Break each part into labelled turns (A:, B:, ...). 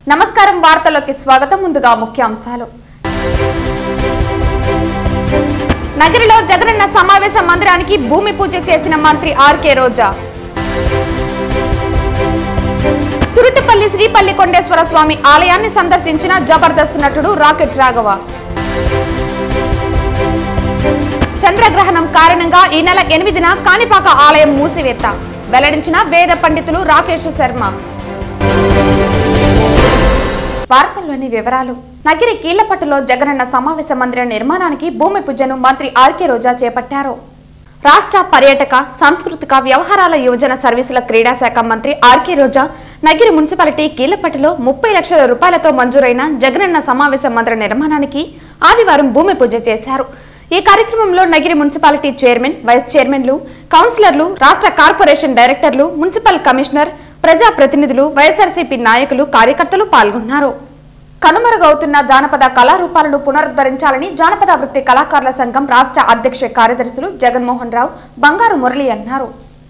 A: నమస్కారం వార్తల్లోకి స్వాగతం ముందుగా ముఖ్యాంశాలు నగరిలో జగనన్న సమావేశ మందిరానికి భూమి పూజ చేసిన మంత్రి ఆర్కే రోజా సురుటిపల్లి శ్రీపల్లి కొండేశ్వర స్వామి ఆలయాన్ని సందర్శించిన జబర్దస్త్ నటుడు రాకెట్ రాఘవ చంద్రగ్రహణం కారణంగా ఈ నెల ఎనిమిదిన కాణిపాక ఆలయం మూసివేత వెల్లడించిన వేద పండితులు రాకేష్ శర్మ వార్తల్లోని వివరాలు నగిరి కీళ్లపట్టులో జగనన్న సమావేశ మందిర నిర్మాణానికి భూమి పూజను మంత్రి ఆర్కే రోజా చేపట్టారు రాష్ట్ర పర్యాటక సాంస్కృతిక వ్యవహారాల యువజన సర్వీసుల క్రీడా శాఖ మంత్రి ఆర్కే రోజా నగిరి మున్సిపాలిటీ కీళ్లపట్టులో ముప్పై లక్షల రూపాయలతో మంజూరైన జగనన్న సమావేశ మందిర నిర్మాణానికి ఆదివారం భూమి పూజ చేశారు ఈ కార్యక్రమంలో నగిరి మున్సిపాలిటీ చైర్మన్ వైస్ చైర్మన్లు కౌన్సిలర్లు రాష్ట్ర కార్పొరేషన్ డైరెక్టర్లు మున్సిపల్ కమిషనర్ ప్రజా ప్రతినిధులు వైఎస్ఆర్సీపీ నాయకులు కార్యకర్తలు పాల్గొన్నారు కనుమరుగవుతున్న జానపద కళారూపాలను పునరుద్ధరించాలని జానపద వృత్తి కళాకారుల సంఘం రాష్ట్ర అధ్యక్ష కార్యదర్శులు జగన్మోహన్ రావు బంగారు మురళి అన్నారు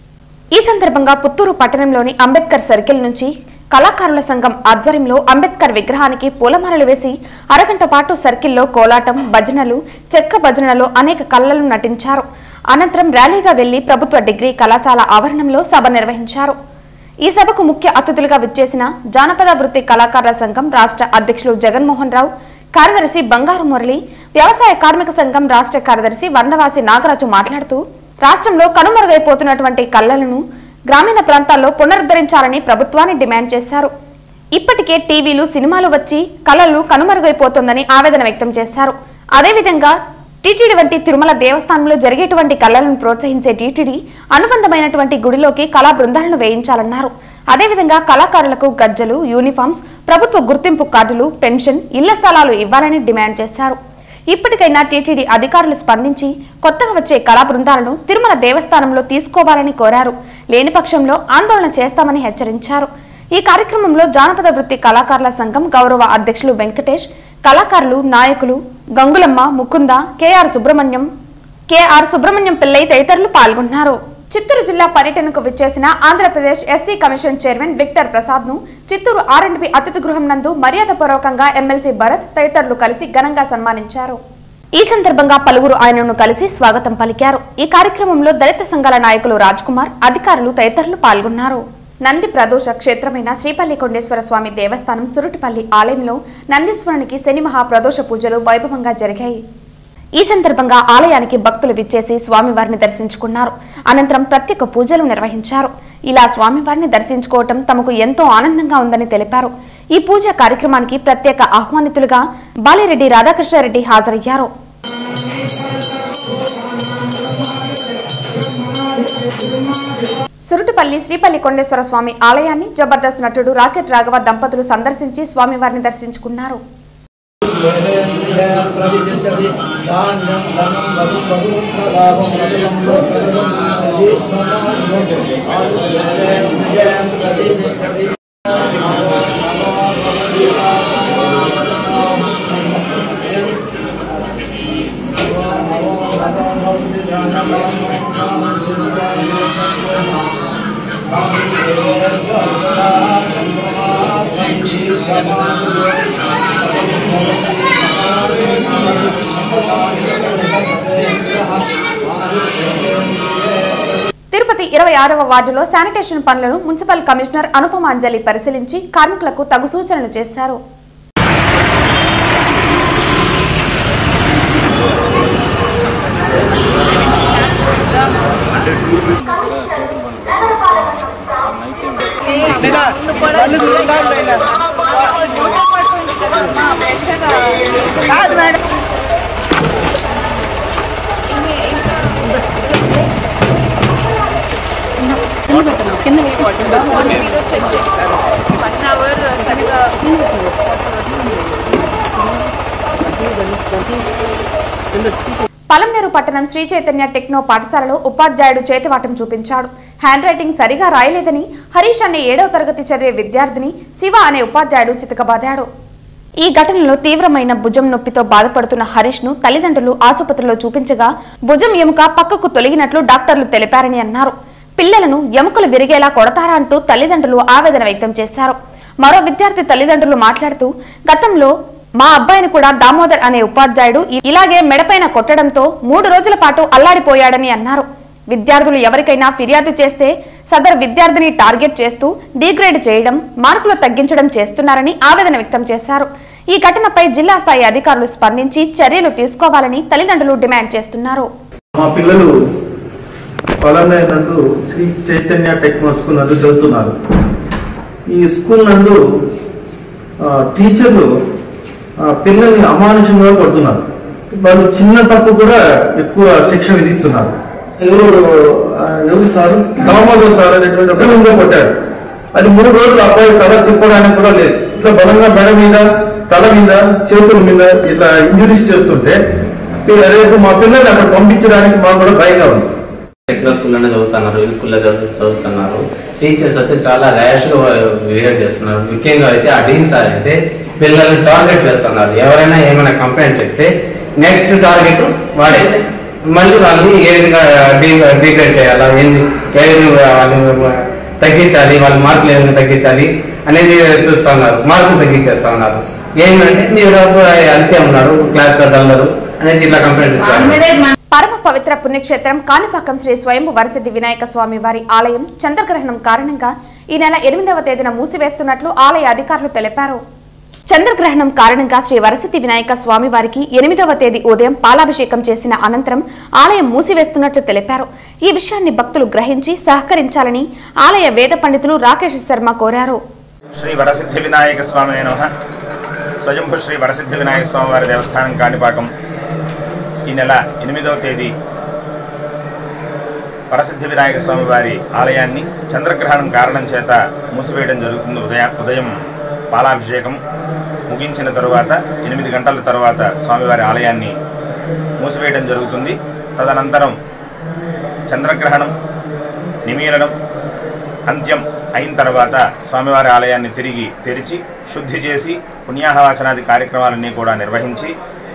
A: ఈ సందర్భంగా పుత్తూరు పట్టణంలోని అంబేద్కర్ సర్కిల్ నుంచి కళాకారుల సంఘం ఆధ్వర్యంలో అంబేద్కర్ విగ్రహానికి పూలమాలలు వేసి అరగంట పాటు సర్కిల్లో కోలాటం భజనలు చెక్క భజనలో అనేక కళలను నటించారు అనంతరం ర్యాలీగా వెళ్లి ప్రభుత్వ డిగ్రీ కళాశాల ఆవరణంలో సభ నిర్వహించారు ఈ సభకు ముఖ్య అతిథులుగా విచ్చేసిన జానపద వృత్తి కళాకారుల సంఘం రాష్ట్ర అధ్యక్షులు జగన్మోహన్ రావు కార్యదర్శి బంగారు మురళి వ్యవసాయ కార్మిక సంఘం రాష్ట్ర కార్యదర్శి వందవాసి నాగరాజు మాట్లాడుతూ రాష్ట్రంలో కనుమరుగైపోతున్నటువంటి కళలను గ్రామీణ ప్రాంతాల్లో పునరుద్ధరించాలని ప్రభుత్వాన్ని డిమాండ్ చేశారు ఇప్పటికే టీవీలు సినిమాలు వచ్చి కళలు కనుమరుగైపోతోందని ఆవేదన వ్యక్తం చేశారు అదేవిధంగా టీటీడీ వంటి తిరుమల దేవస్థానంలో జరిగేటువంటి కళలను ప్రోత్సహించే టీటీడీ అనుబంధమైనటువంటి గుడిలోకి కళా బృందాలను వేయించాలన్నారు అదేవిధంగా కళాకారులకు గజ్జలు యూనిఫామ్స్ ప్రభుత్వ గుర్తింపు కార్డులు పెన్షన్ ఇళ్ల స్థలాలు ఇవ్వాలని డిమాండ్ చేశారు ఇప్పటికైనా టీటీడీ అధికారులు స్పందించి కొత్తగా వచ్చే కళా బృందాలను తిరుమల దేవస్థానంలో తీసుకోవాలని కోరారు లేని పక్షంలో ఆందోళన చేస్తామని హెచ్చరించారు ఈ కార్యక్రమంలో జానపద వృత్తి కళాకారుల సంఘం గౌరవ అధ్యక్షులు వెంకటేష్ కళాకారులు నాయకులు గంగులమ్మ ముకుంద కెఆర్ సుబ్రహ్మణ్యం కెఆర్ సుబ్రహ్మణ్యం పిల్లై తదితరులు పాల్గొన్నారు చిత్తూరు జిల్లా పర్యటనకు విచ్చేసిన Andhra Pradesh SC commission chairman Victor Prasad ను చిత్తూరు ఆర్ఎండ్బి అతిథి గృహం నందు మర్యాదపూర్వకంగా ఎమ్మెల్సీ భరత్ తదితరులు కలిసి ఘనంగా సన్మానించారు ఈ సందర్భంగా పలువురు ఆయనను కలిసి స్వాగతం పలికారు ఈ కార్యక్రమంలో దళిత సంఘాల నాయకులు రాజ్ కుమార్ అధికారులు తదితరులు పాల్గొన్నారు నంది ప్రదోష క్షేత్రమైన శ్రీపల్లి కొండేశ్వర స్వామి దేవస్థానం సురుటిపల్లి ఆలయంలో నందీశ్వరునికి శని మహాప్రదోష పూజలు వైభవంగా జరిగాయి ఈ సందర్భంగా ఆలయానికి భక్తులు విచ్చేసి స్వామివారిని దర్శించుకున్నారు అనంతరం ప్రత్యేక పూజలు నిర్వహించారు ఇలా స్వామివారిని దర్శించుకోవటం తమకు ఎంతో ఆనందంగా ఉందని తెలిపారు ఈ పూజ కార్యక్రమానికి ప్రత్యేక ఆహ్వానితులుగా బాలిరెడ్డి రాధాకృష్ణారెడ్డి హాజరయ్యారు సురుటిపల్లి శ్రీపల్లి కొండేశ్వర స్వామి ఆలయాన్ని జబర్దస్త్ నటుడు రాకెట్ రాఘవ దంపతులు సందర్శించి స్వామివారిని దర్శించుకున్నారు తిరుపతి ఇరవై ఆరవ వార్డులో శానిటేషన్ పనులను మున్సిపల్ కమిషనర్ అనుపమ అంజలి పరిశీలించి కార్మికులకు తగు సూచనలు చేశారు పలంనేరు పట్టణం శ్రీ చైతన్య టెక్నో పాఠశాలలో ఉపాధ్యాయుడు చేతివాటం చూపించాడు హ్యాండ్ రైటింగ్ సరిగా రాయలేదని హరీష్ అనే ఏడవ తరగతి చదివే విద్యార్థిని శివ అనే ఉపాధ్యాయుడు చితకబాదాడు ఈ ఘటనలో తీవ్రమైన భుజం నొప్పితో బాధపడుతున్న హరీష్ ను తల్లిదండ్రులు ఆసుపత్రిలో చూపించగా భుజం ఎముక పక్కకు తొలగినట్లు డాక్టర్లు తెలిపారని అన్నారు పిల్లలను ఎముకలు విరిగేలా కొడతారా అంటూ తల్లిదండ్రులు ఆవేదన వ్యక్తం చేశారు మరో విద్యార్థి తల్లిదండ్రులు మాట్లాడుతూ గతంలో మా అబ్బాయిని కూడా దామోదర్ అనే ఉపాధ్యాయుడు ఇలాగే మెడపైన కొట్టడంతో మూడు రోజుల పాటు అల్లాడిపోయాడని అన్నారు విద్యార్థులు ఎవరికైనా ఫిర్యాదు చేస్తే సదరు విద్యార్థిని టార్గెట్ చేస్తూ డిగ్రేడ్ చేయడం మార్కులు తగ్గించడం చేస్తున్నారని ఆవేదన వ్యక్తం చేశారు ఈ ఘటనపై జిల్లా స్థాయి అధికారులు స్పందించి చర్యలు తీసుకోవాలని తల్లిదండ్రులు డిమాండ్ చేస్తున్నారు
B: మా పిల్లలు పలమే నందు శ్రీ చైతన్య టెక్నో స్కూల్ నందు చదువుతున్నారు ఈ స్కూల్ నందు ఆ, టీచర్లు ఆ, పిల్లల్ని అమానుషంగా కొడుతున్నారు వాళ్ళు చిన్న తప్పు కూడా ఎక్కువ శిక్ష విధిస్తున్నారు ఎవరు ఆ, ఎవరు సార్ దామోదర్ సార్ అనేటువంటి ఒక ముందే కొట్టాడు అది మూడు రోజులు అబ్బాయి తల తిప్పడానికి కూడా లేదు ఇట్లా బలంగా మెడ మీద తల మీద చేతుల మీద ఇట్లా ఇంజురీస్ చేస్తుంటే రేపు మా పిల్లల్ని అక్కడ పంపించడానికి మాకు కూడా భయంగా ఉంది
C: టెక్నో స్కూల్లోనే చదువుతున్నారు ఈ స్కూల్లో చదువు- చదువుతున్నారు టీచర్స్ అయితే చాలా ర్యాష్ గా బిహేవ్ చేస్తున్నారు ముఖ్యంగా అయితే ఆ డీన్ సార్ అయితే పిల్లల్ని టార్గెట్ చేస్తున్నారు ఎవరైనా ఏమైనా కంప్లైంట్ చెప్తే నెక్స్ట్ టార్గెట్ వాడే మళ్ళీ వాళ్ళని ఏ విధంగా డీగ్రేడ్ చేయాలా ఏంది ఏ విధంగా వాళ్ళని తగ్గించాలి వాళ్ళ మార్కులు ఏ విధంగా తగ్గించాలి అనేది చూస్తా ఉన్నారు మార్కులు తగ్గించేస్తా ఉన్నారు ఏమంటే మీరు అంతే ఉన్నారు క్లాస్ కట్టన్నారు అనేసి ఇట్లా కంప్లైంట్ ఇస్తారు
A: పరమ పవిత్ర పుణ్యక్షేత్రం కాణిపాకం శ్రీ స్వయంభు వరసిద్ధి వినాయక స్వామి వారి ఆలయం చంద్రగ్రహణం కారణంగా ఈ నెల ఎనిమిదవ తేదీన మూసివేస్తున్నట్లు ఆలయ అధికారులు తెలిపారు చంద్రగ్రహణం కారణంగా శ్రీ వరసిద్ధి వినాయక స్వామి వారికి ఎనిమిదవ తేదీ ఉదయం పాలాభిషేకం చేసిన అనంతరం ఆలయం మూసివేస్తున్నట్లు తెలిపారు ఈ విషయాన్ని భక్తులు గ్రహించి సహకరించాలని ఆలయ వేద పండితులు రాకేష్ శర్మ కోరారు
D: శ్రీ వరసిద్ధి వినాయక స్వామి నమ స్వయంభు శ్రీ వరసిద్ధి వినాయక స్వామి వారి దేవస్థానం కాణిపాకం ఈ నెల ఎనిమిదవ తేదీ వరసిద్ధి వినాయక స్వామి వారి ఆలయాన్ని చంద్రగ్రహణం కారణం చేత మూసివేయడం జరుగుతుంది ఉదయం ఉదయం పాలాభిషేకం ముగించిన తరువాత ఎనిమిది గంటల తరువాత స్వామివారి ఆలయాన్ని మూసివేయడం జరుగుతుంది తదనంతరం చంద్రగ్రహణం నిమీలనం అంత్యం అయిన తర్వాత స్వామివారి ఆలయాన్ని తిరిగి తెరిచి శుద్ధి చేసి పుణ్యాహవాచనాది కార్యక్రమాలన్నీ కూడా నిర్వహించి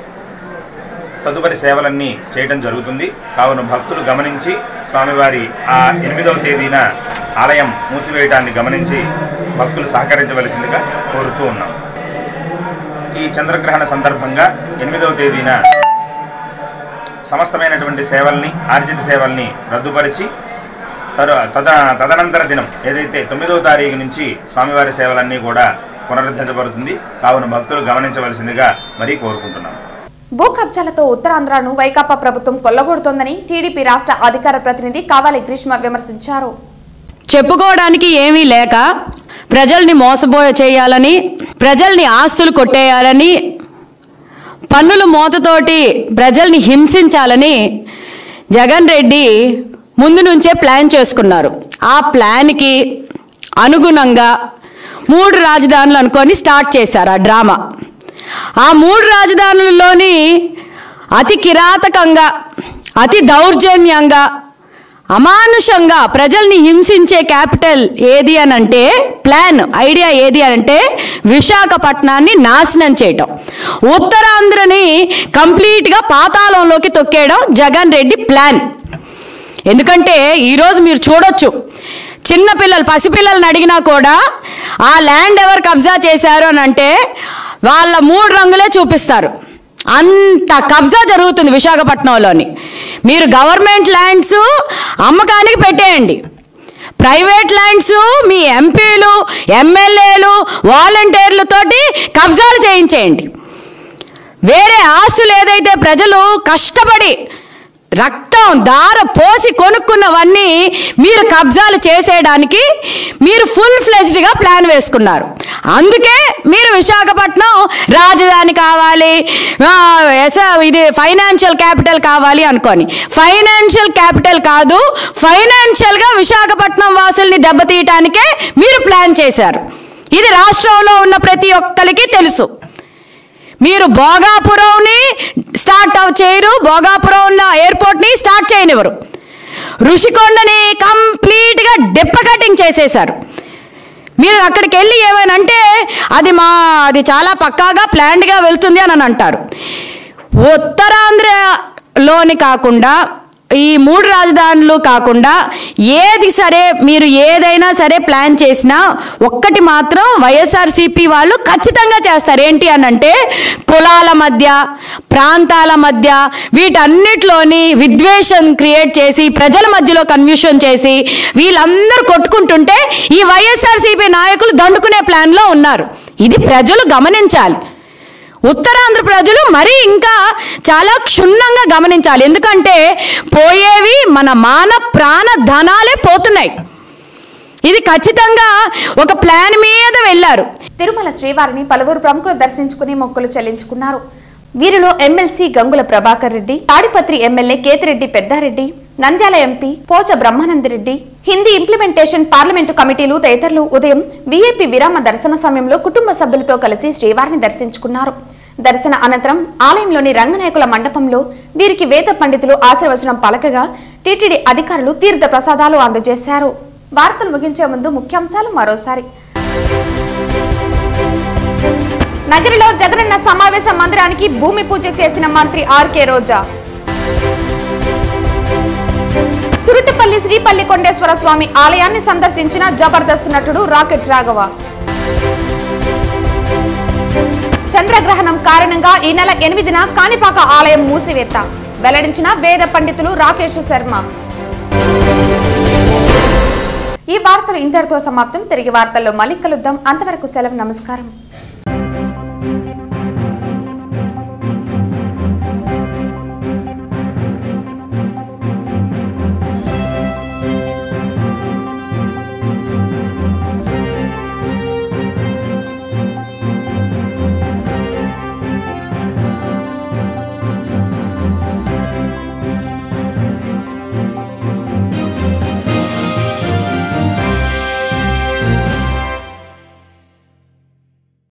D: తదుపరి సేవలన్నీ చేయడం జరుగుతుంది కావున భక్తులు గమనించి స్వామివారి ఆ ఎనిమిదవ తేదీన ఆలయం మూసివేయటాన్ని గమనించి భక్తులు సహకరించవలసిందిగా కోరుతూ ఉన్నాం ఈ చంద్రగ్రహణ సందర్భంగా ఎనిమిదవ తేదీన సమస్తమైనటువంటి సేవల్ని ఆర్జిత సేవల్ని రద్దుపరిచి తరు తద తదనంతర దినం ఏదైతే తొమ్మిదవ తారీఖు నుంచి స్వామివారి సేవలన్నీ కూడా పునరుద్ధరించబడుతుంది కావున భక్తులు గమనించవలసిందిగా మరీ కోరుకుంటున్నాం
A: భూ కబ్జాలతో ఉత్తరాంధ్రను వైకాపా ప్రభుత్వం కొల్లగొడుతోందని టీడీపీ రాష్ట్ర అధికార ప్రతినిధి కావాలి గ్రీష్మ విమర్శించారు
E: చెప్పుకోవడానికి ఏమీ లేక ప్రజల్ని మోసపోయ చేయాలని ప్రజల్ని ఆస్తులు కొట్టేయాలని పన్నుల మోతతోటి ప్రజల్ని హింసించాలని జగన్ రెడ్డి ముందు నుంచే ప్లాన్ చేసుకున్నారు ఆ ప్లాన్కి అనుగుణంగా మూడు రాజధానులు అనుకొని స్టార్ట్ చేశారు ఆ డ్రామా ఆ మూడు రాజధానులలోని అతి కిరాతకంగా అతి దౌర్జన్యంగా అమానుషంగా ప్రజల్ని హింసించే క్యాపిటల్ ఏది అని అంటే ప్లాన్ ఐడియా ఏది అని అంటే విశాఖపట్నాన్ని నాశనం చేయటం ఉత్తరాంధ్రని కంప్లీట్గా పాతాళంలోకి తొక్కేయడం జగన్ రెడ్డి ప్లాన్ ఎందుకంటే ఈరోజు మీరు చూడొచ్చు చిన్నపిల్లలు పసిపిల్లల్ని అడిగినా కూడా ఆ ల్యాండ్ ఎవరు కబ్జా చేశారు అని అంటే వాళ్ళ మూడు రంగులే చూపిస్తారు అంత కబ్జా జరుగుతుంది విశాఖపట్నంలోని మీరు గవర్నమెంట్ ల్యాండ్స్ అమ్మకానికి పెట్టేయండి ప్రైవేట్ ల్యాండ్స్ మీ ఎంపీలు ఎమ్మెల్యేలు వాలంటీర్లతోటి కబ్జాలు చేయించేయండి వేరే ఆస్తులు ఏదైతే ప్రజలు కష్టపడి రక్తం దార పోసి కొనుక్కున్నవన్నీ మీరు కబ్జాలు చేసేయడానికి మీరు ఫుల్ ఫ్లెజ్డ్గా ప్లాన్ వేసుకున్నారు అందుకే మీరు విశాఖపట్నం రాజధాని కావాలి ఆ, ఎస- ఇది ఫైనాన్షియల్ క్యాపిటల్ కావాలి అనుకొని ఫైనాన్షియల్ క్యాపిటల్ కాదు ఫైనాన్షియల్గా విశాఖపట్నం వాసుల్ని దెబ్బతీయటానికే మీరు ప్లాన్ చేశారు ఇది రాష్ట్రంలో ఉన్న ప్రతి ఒక్కరికి తెలుసు మీరు భోగాపురంని స్టార్ట్ అవ్ చేయరు భోగాపురంలో ఎయిర్పోర్ట్ని స్టార్ట్ చేయనివ్వరు ఋషికొండని కంప్లీట్గా డిప్ప కటింగ్ చేసేశారు మీరు అక్కడికి వెళ్ళి ఏమైనా అది మా అది చాలా పక్కాగా ప్లాన్డ్గా వెళ్తుంది అని అని అంటారు ఉత్తరాంధ్రలోని కాకుండా ఈ మూడు రాజధానులు కాకుండా ఏది సరే మీరు ఏదైనా సరే ప్లాన్ చేసినా ఒక్కటి మాత్రం వైఎస్ఆర్సీపీ వాళ్ళు ఖచ్చితంగా చేస్తారు ఏంటి అని అంటే కులాల మధ్య ప్రాంతాల మధ్య వీటన్నిటిలోని విద్వేషం క్రియేట్ చేసి ప్రజల మధ్యలో కన్ఫ్యూషన్ చేసి వీళ్ళందరూ కొట్టుకుంటుంటే ఈ వైఎస్ఆర్సీపీ నాయకులు దండుకునే ప్లాన్లో ఉన్నారు ఇది ప్రజలు గమనించాలి ఉత్తరాంధ్ర ప్రజలు మరీ ఇంకా చాలా క్షుణ్ణంగా గమనించాలి ఎందుకంటే పోయేవి మన మాన ప్రాణ ధనాలే పోతున్నాయి ఇది ఖచ్చితంగా ఒక ప్లాన్ మీద వెళ్ళారు
A: తిరుమల శ్రీవారిని పలువురు ప్రముఖులు దర్శించుకుని మొక్కులు చెల్లించుకున్నారు వీరిలో MLC Gangula Prabhakar Reddy Tadipatri MLA Kethireddy Peddareddy Nandyal MP Pocha Brahmananda Reddy Hindi implementation parliament కమిటీలు తదితరులు ఉదయం వీఐపీ విరామ దర్శన సమయంలో కుటుంబ సభ్యులతో కలిసి శ్రీవారిని దర్శించుకున్నారు దర్శన అనంతరం ఆలయంలోని రంగనాయకుల మండపంలో వీరికి వేద పండితులు ఆశీర్వచనం పలకగా టీటీడీ అధికారులు తీర్థ ప్రసాదాలు అందజేశారు వార్తలు ముగించే ముందు ముఖ్యాంశాలు మరోసారి నగరిలో జగనన్న సమావేశ మందిరానికి భూమి పూజ చేసిన మంత్రి ఆర్కే రోజా సురుట్టుపల్లి శ్రీపల్లి కొండేశ్వర స్వామి ఆలయాన్ని సందర్శించిన జబర్దస్త్ నటుడు రాకెట్ రాఘవ చంద్రగ్రహణం కారణంగా ఈ నెల ఎనిమిదిన కాణిపాక ఆలయం మూసివేత వెల్లడించిన వేద పండితులు రాకేష్ శర్మ ఈ వార్తలు ఇంతటితో సమాప్తం తిరిగి వార్తల్లో మళ్ళీ కలుద్దాం అంతవరకు సెలవు నమస్కారం